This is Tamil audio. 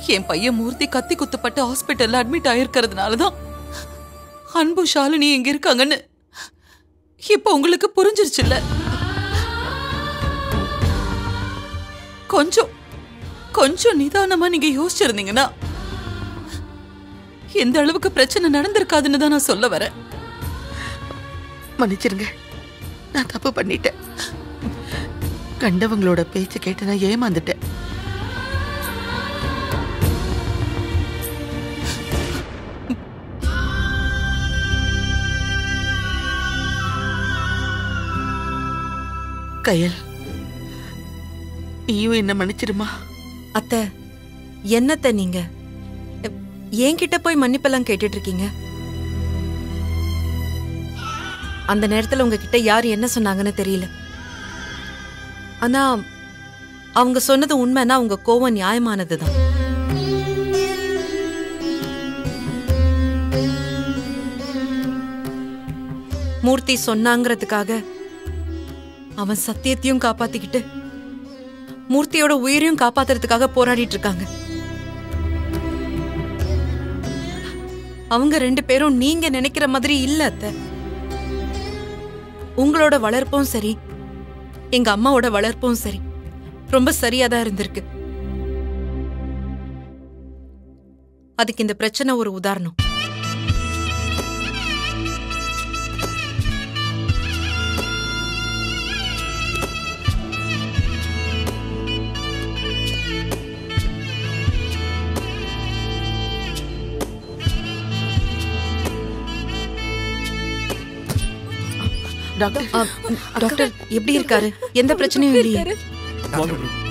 என் பையன் மூர்த்தி கத்தி குத்துப்பட்டு ஹாஸ்பிட்டல்ல அட்மிட் ஆயிருக்கிறதுனால தான் அன்பு ஷாலினி இங்க இருக்காங்கன்னு இப்ப உங்களுக்கு புரிஞ்சிருச்சுல்ல கொஞ்சம் கொஞ்சம் நிதானமா நீங்க யோசிச்சிருந்தீங்கன்னா எந்த அளவுக்கு பிரச்சனை நடந்திருக்காதுன்னு தான் நான் சொல்ல வரேன் மன்னிச்சிருங்க நான் தப்பு பண்ணிட்டேன் கண்டவங்களோட பேச்சு கேட்டு நான் ஏமாந்துட்டேன் கயல் நீயும் என்ன மன்னிச்சிருமா அத்தை என்னத்த நீங்க எ- என்கிட்ட போய் மன்னிப்பெல்லாம் கேட்டுட்டு இருக்கீங்க அந்த நேரத்துல உங்ககிட்ட யார் என்ன சொன்னாங்கன்னு தெரியல ஆனா அவங்க சொன்னது உண்மைன்னா உங்க கோவம் நியாயமானதுதான் மூர்த்தி சொன்னாங்கிறதுக்காக அவன் சத்தியத்தையும் காப்பாத்திக்கிட்டு மூர்த்தியோட உயிரையும் காப்பாத்துறதுக்காக போராடிட்டு இருக்காங்க அவங்க ரெண்டு பேரும் நீங்க நினைக்கிற மாதிரி இல்ல அத்த உங்களோட வளர்ப்பும் சரி எங்க அம்மாவோட வளர்ப்பும் சரி ரொம்ப சரியா தான் இருந்திருக்கு அதுக்கு இந்த பிரச்சனை ஒரு உதாரணம் டாக்டர் ஆ, டாக்டர் எப்படி இருக்காரு எந்த பிரச்சனையும் இல்லையே வாங்க bro.